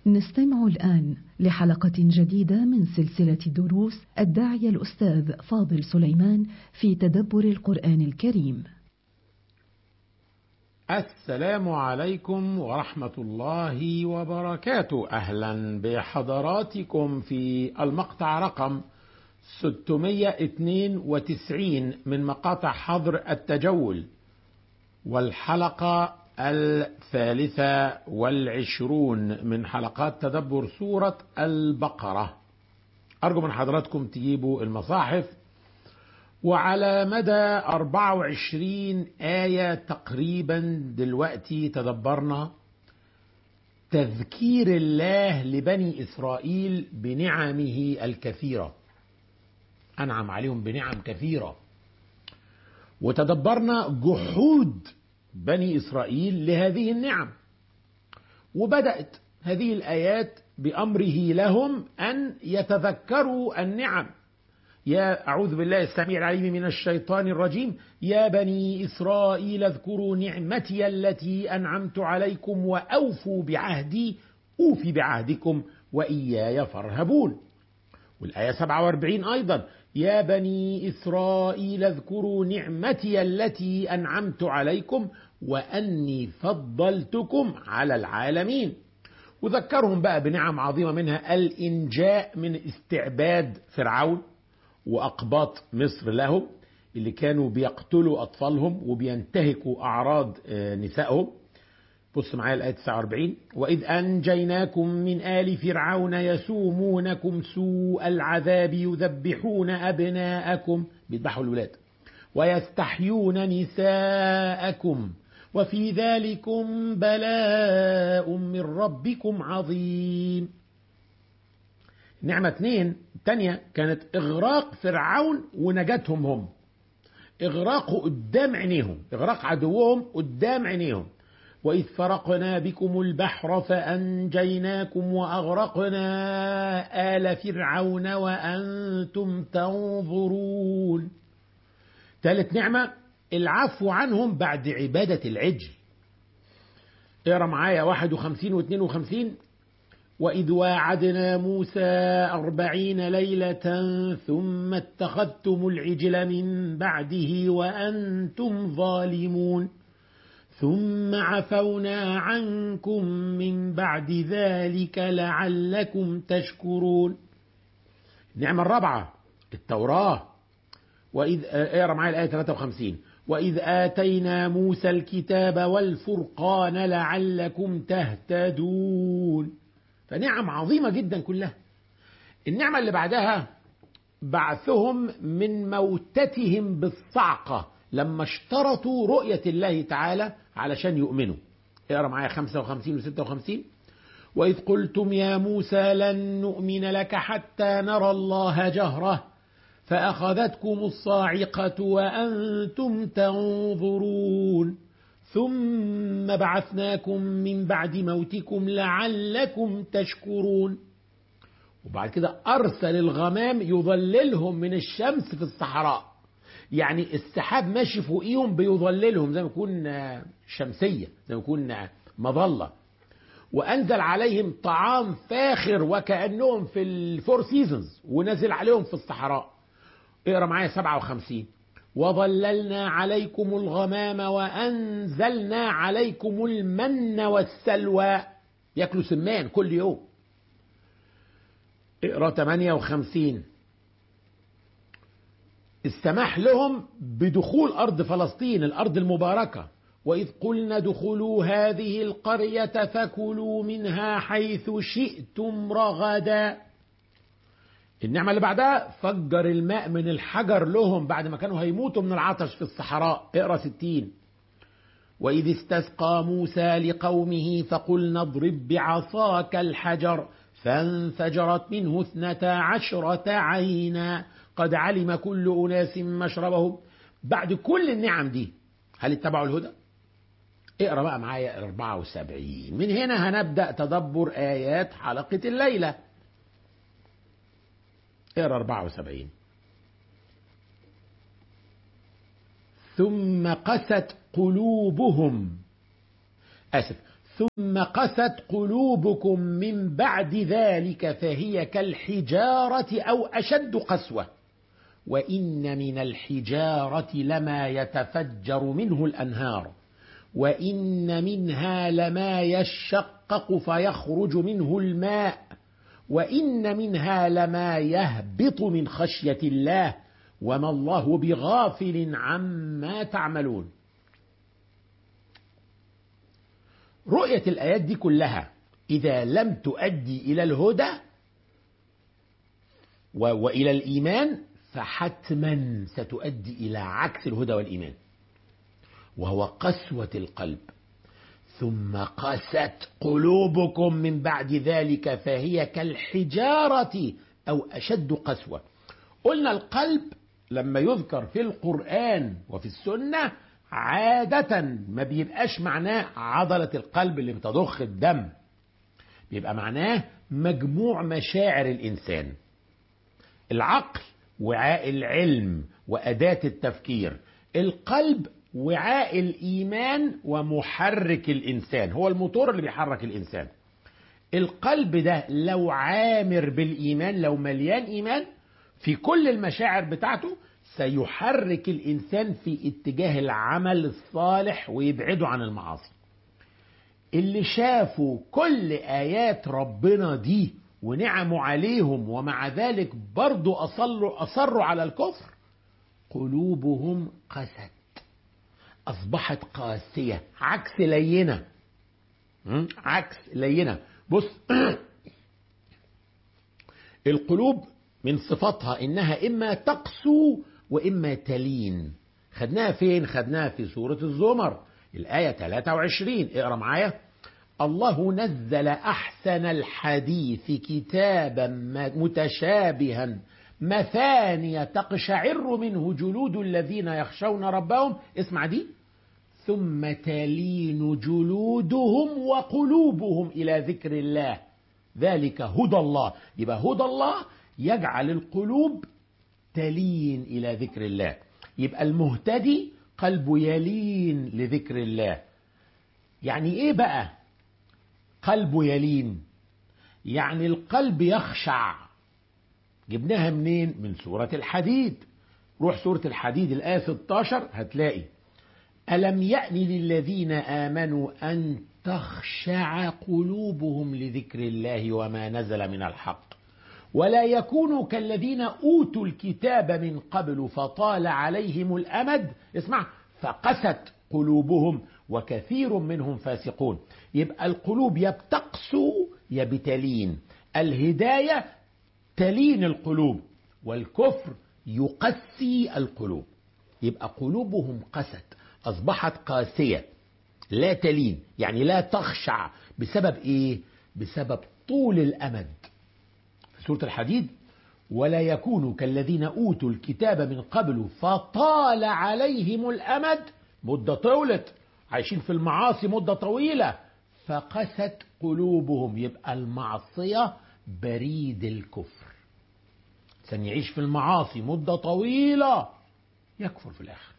نستمع الآن لحلقة جديدة من سلسلة دروس الداعية الأستاذ فاضل سليمان في تدبر القرآن الكريم. السلام عليكم ورحمة الله وبركاته، أهلا بحضراتكم في المقطع رقم 692 من مقاطع حظر التجول، والحلقة الثالثة والعشرون من حلقات تدبر سورة البقرة أرجو من حضراتكم تجيبوا المصاحف وعلى مدى 24 آية تقريبا دلوقتي تدبرنا تذكير الله لبني إسرائيل بنعمه الكثيرة أنعم عليهم بنعم كثيرة وتدبرنا جحود بني اسرائيل لهذه النعم وبدات هذه الايات بامره لهم ان يتذكروا النعم يا اعوذ بالله السميع العليم من الشيطان الرجيم يا بني اسرائيل اذكروا نعمتي التي انعمت عليكم واوفوا بعهدي اوف بعهدكم واياي فارهبون والايه 47 ايضا يا بني إسرائيل اذكروا نعمتي التي أنعمت عليكم وأني فضلتكم على العالمين وذكرهم بقى بنعم عظيمة منها الإنجاء من استعباد فرعون وأقباط مصر لهم اللي كانوا بيقتلوا أطفالهم وبينتهكوا أعراض نسائهم بص معايا الآية 49 وإذ أنجيناكم من آل فرعون يسومونكم سوء العذاب يذبحون أبناءكم بيذبحوا الولاد ويستحيون نساءكم وفي ذلكم بلاء من ربكم عظيم نعمة اتنين التانية كانت إغراق فرعون ونجاتهم هم إغراقه قدام عينيهم إغراق عدوهم قدام عينيهم وإذ فرقنا بكم البحر فأنجيناكم وأغرقنا آل فرعون وأنتم تنظرون ثالث نعمة العفو عنهم بعد عبادة العجل اقرا معايا 51 و 52 وإذ واعدنا موسى أربعين ليلة ثم اتخذتم العجل من بعده وأنتم ظالمون ثم عفونا عنكم من بعد ذلك لعلكم تشكرون النعمة الرابعة التوراة وإذ اقرا معايا الآية 53 وإذ آتينا موسى الكتاب والفرقان لعلكم تهتدون فنعم عظيمة جدا كلها النعمة اللي بعدها بعثهم من موتتهم بالصعقة لما اشترطوا رؤية الله تعالى علشان يؤمنوا اقرا معايا 55 و 56 وإذ قلتم يا موسى لن نؤمن لك حتى نرى الله جهرة فأخذتكم الصاعقة وأنتم تنظرون ثم بعثناكم من بعد موتكم لعلكم تشكرون وبعد كده أرسل الغمام يظللهم من الشمس في الصحراء يعني السحاب ماشي فوقيهم بيظللهم زي ما يكون شمسية زي ما يكون مظلة وأنزل عليهم طعام فاخر وكأنهم في الفور سيزونز ونزل عليهم في الصحراء اقرا معايا 57 وظللنا عليكم الغمام وأنزلنا عليكم المن والسلوى ياكلوا سمان كل يوم اقرا 58 السماح لهم بدخول أرض فلسطين الأرض المباركة وإذ قلنا ادخلوا هذه القرية فكلوا منها حيث شئتم رغدا النعمة اللي بعدها فجر الماء من الحجر لهم بعد ما كانوا هيموتوا من العطش في الصحراء اقرا ستين وإذ استسقى موسى لقومه فقلنا اضرب بعصاك الحجر فانفجرت منه اثنتا عشرة عينا قد علم كل أناس مشربهم بعد كل النعم دي هل اتبعوا الهدى؟ اقرا بقى معايا 74 من هنا هنبدأ تدبر آيات حلقة الليلة اقرا 74 ثم قست قلوبهم آسف ثم قست قلوبكم من بعد ذلك فهي كالحجارة أو أشد قسوة وإن من الحجارة لما يتفجر منه الأنهار وإن منها لما يشقق فيخرج منه الماء وإن منها لما يهبط من خشية الله وما الله بغافل عما تعملون رؤية الآيات دي كلها إذا لم تؤدي إلى الهدى وإلى الإيمان فحتما ستؤدي إلى عكس الهدى والإيمان وهو قسوة القلب ثم قست قلوبكم من بعد ذلك فهي كالحجارة أو أشد قسوة قلنا القلب لما يذكر في القرآن وفي السنة عادة ما بيبقاش معناه عضلة القلب اللي بتضخ الدم بيبقى معناه مجموع مشاعر الإنسان العقل وعاء العلم وأداة التفكير القلب وعاء الإيمان ومحرك الإنسان هو الموتور اللي بيحرك الإنسان القلب ده لو عامر بالإيمان لو مليان إيمان في كل المشاعر بتاعته سيحرك الإنسان في اتجاه العمل الصالح ويبعده عن المعاصي اللي شافوا كل آيات ربنا دي ونعموا عليهم ومع ذلك برضو أصروا, أصروا على الكفر قلوبهم قست أصبحت قاسية عكس لينة عكس لينة بص القلوب من صفاتها إنها إما تقسو وإما تلين خدناها فين خدناها في سورة الزمر الآية 23 اقرأ معايا الله نزل أحسن الحديث كتابا متشابها مثانية تقشعر منه جلود الذين يخشون ربهم اسمع دي ثم تلين جلودهم وقلوبهم إلى ذكر الله ذلك هدى الله يبقى هدى الله يجعل القلوب تلين إلى ذكر الله يبقى المهتدي قلبه يلين لذكر الله يعني ايه بقى قلبه يلين يعني القلب يخشع جبناها منين من سورة الحديد روح سورة الحديد الآية 16 هتلاقي ألم يأن للذين آمنوا أن تخشع قلوبهم لذكر الله وما نزل من الحق ولا يكونوا كالذين أوتوا الكتاب من قبل فطال عليهم الأمد اسمع فقست قلوبهم وكثير منهم فاسقون يبقى القلوب يا بتقسو يا بتلين الهداية تلين القلوب والكفر يقسي القلوب يبقى قلوبهم قست أصبحت قاسية لا تلين يعني لا تخشع بسبب إيه بسبب طول الأمد في سورة الحديد ولا يكونوا كالذين أوتوا الكتاب من قبل فطال عليهم الأمد مدة طولت عايشين في المعاصي مدة طويلة فقست قلوبهم يبقى المعصية بريد الكفر سن يعيش في المعاصي مدة طويلة يكفر في الآخر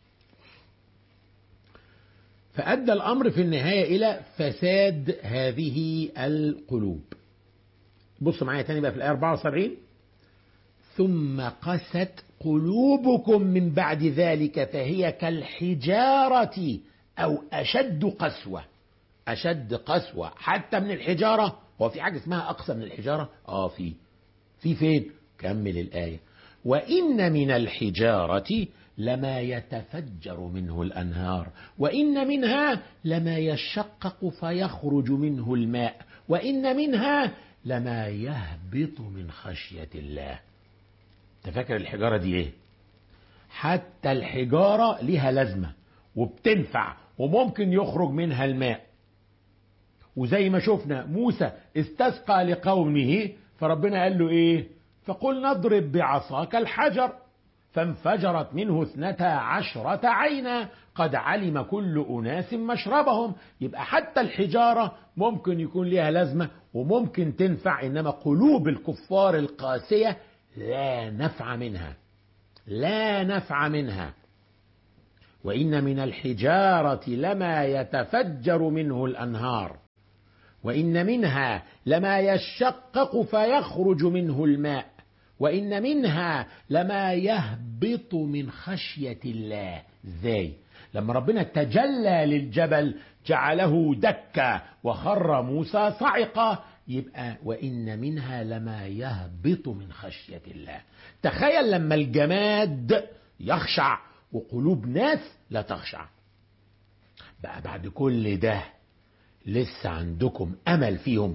فأدى الأمر في النهاية إلى فساد هذه القلوب بص معايا تاني بقى في الآية 74 ثم قست قلوبكم من بعد ذلك فهي كالحجارة أو أشد قسوة أشد قسوة حتى من الحجارة هو في حاجة اسمها أقسى من الحجارة آه في في فين كمل الآية وإن من الحجارة لما يتفجر منه الأنهار وإن منها لما يشقق فيخرج منه الماء وإن منها لما يهبط من خشية الله تفكر الحجارة دي ايه حتى الحجارة لها لازمة وبتنفع وممكن يخرج منها الماء وزي ما شفنا موسى استسقى لقومه فربنا قال له ايه فقل نضرب بعصاك الحجر فانفجرت منه اثنتا عشرة عينا قد علم كل أناس مشربهم يبقى حتى الحجارة ممكن يكون لها لازمة وممكن تنفع إنما قلوب الكفار القاسية لا نفع منها لا نفع منها وإن من الحجارة لما يتفجر منه الأنهار وإن منها لما يشقق فيخرج منه الماء وإن منها لما يهبط من خشية الله ازاي لما ربنا تجلى للجبل جعله دكا وخر موسى صعقا يبقى وإن منها لما يهبط من خشية الله تخيل لما الجماد يخشع وقلوب ناس لا تخشع بقى بعد كل ده لسه عندكم أمل فيهم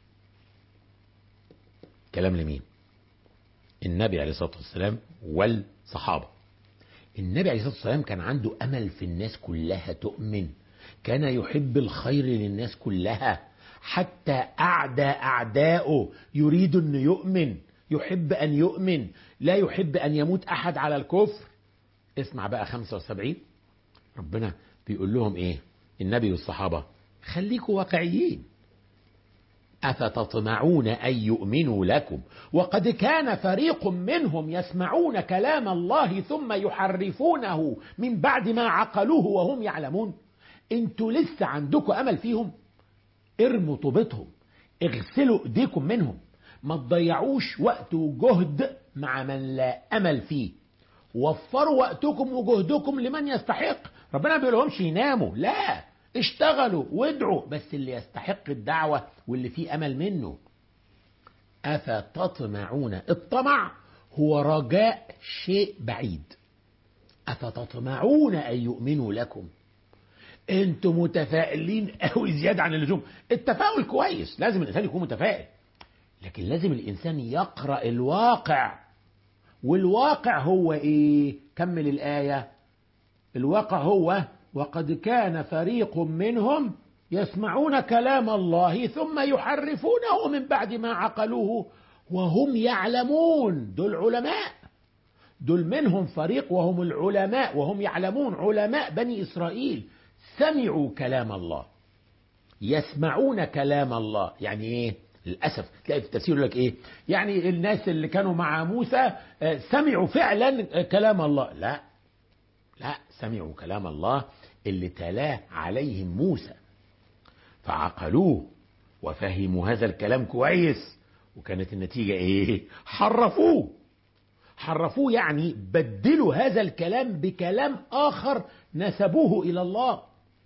كلام لمين النبي عليه الصلاة والسلام والصحابة النبي عليه الصلاة والسلام كان عنده أمل في الناس كلها تؤمن كان يحب الخير للناس كلها حتى أعدى أعداؤه يريد أن يؤمن يحب أن يؤمن لا يحب أن يموت أحد على الكفر اسمع بقى 75 ربنا بيقول لهم إيه النبي والصحابة خليكوا واقعيين أفتطمعون أن يؤمنوا لكم وقد كان فريق منهم يسمعون كلام الله ثم يحرفونه من بعد ما عقلوه وهم يعلمون انتوا لسه عندكم أمل فيهم ارموا طوبتهم اغسلوا ايديكم منهم ما تضيعوش وقت وجهد مع من لا أمل فيه وفروا وقتكم وجهدكم لمن يستحق ربنا ما بيقولهمش يناموا لا اشتغلوا وادعوا بس اللي يستحق الدعوة واللي فيه أمل منه أفتطمعون الطمع هو رجاء شيء بعيد أفتطمعون أن يؤمنوا لكم انتم متفائلين قوي زيادة عن اللزوم التفاؤل كويس لازم الإنسان يكون متفائل لكن لازم الإنسان يقرأ الواقع والواقع هو إيه كمل الآية الواقع هو وقد كان فريق منهم يسمعون كلام الله ثم يحرفونه من بعد ما عقلوه وهم يعلمون دول علماء دول منهم فريق وهم العلماء وهم يعلمون علماء بني إسرائيل سمعوا كلام الله يسمعون كلام الله يعني ايه للأسف تلاقي في التفسير يقول لك ايه يعني الناس اللي كانوا مع موسى سمعوا فعلا كلام الله لا لا سمعوا كلام الله اللي تلاه عليهم موسى فعقلوه وفهموا هذا الكلام كويس وكانت النتيجة ايه حرفوه حرفوه يعني بدلوا هذا الكلام بكلام آخر نسبوه إلى الله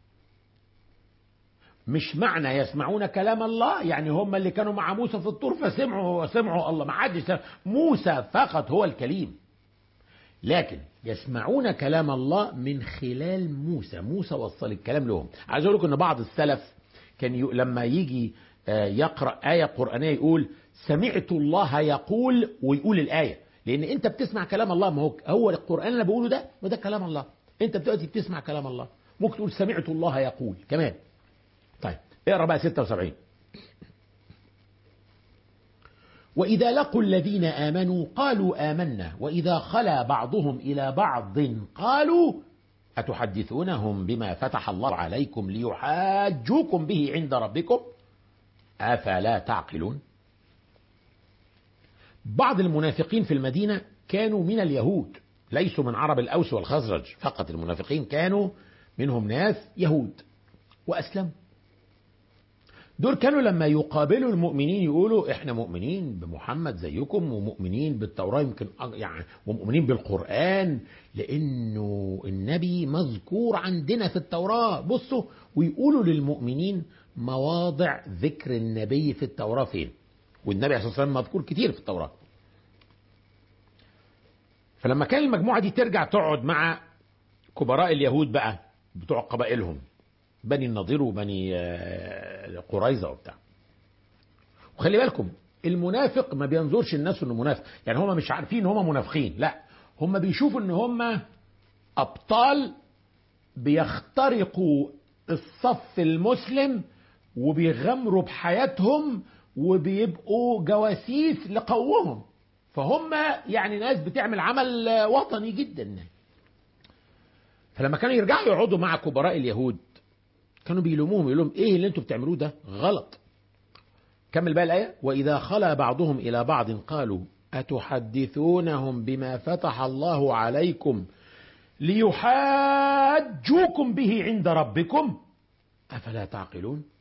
مش معنى يسمعون كلام الله يعني هم اللي كانوا مع موسى في الطور فسمعوا وسمعوا الله ما حدش موسى فقط هو الكليم لكن يسمعون كلام الله من خلال موسى موسى وصل الكلام لهم عايز اقول لكم ان بعض السلف كان ي... لما يجي يقرا ايه قرانيه يقول سمعت الله يقول ويقول الايه لان انت بتسمع كلام الله ما هو هو القران اللي بقوله ده وده كلام الله انت دلوقتي بتسمع كلام الله ممكن تقول سمعت الله يقول كمان طيب اقرا بقى 76 وإذا لقوا الذين آمنوا قالوا آمنا وإذا خلا بعضهم إلى بعض قالوا أتحدثونهم بما فتح الله عليكم ليحاجوكم به عند ربكم أفلا تعقلون بعض المنافقين في المدينة كانوا من اليهود ليسوا من عرب الأوس والخزرج فقط المنافقين كانوا منهم ناس يهود وأسلموا دول كانوا لما يقابلوا المؤمنين يقولوا احنا مؤمنين بمحمد زيكم ومؤمنين بالتوراة يمكن يعني ومؤمنين بالقرآن لأنه النبي مذكور عندنا في التوراة بصوا ويقولوا للمؤمنين مواضع ذكر النبي في التوراة فين والنبي عليه الصلاة والسلام مذكور كتير في التوراة فلما كان المجموعة دي ترجع تقعد مع كبراء اليهود بقى بتوع قبائلهم بني النضير وبني قريظة وبتاع وخلي بالكم المنافق ما بينظرش الناس انه منافق يعني هم مش عارفين ان هم منافقين لا هم بيشوفوا ان هم ابطال بيخترقوا الصف المسلم وبيغامروا بحياتهم وبيبقوا جواسيس لقومهم فهم يعني ناس بتعمل عمل وطني جدا فلما كانوا يرجعوا يقعدوا مع كبراء اليهود كانوا بيلوموهم يقول لهم ايه اللي انتوا بتعملوه ده غلط كمل بقى الايه واذا خلا بعضهم الى بعض قالوا اتحدثونهم بما فتح الله عليكم ليحاجوكم به عند ربكم أفلا تعقلون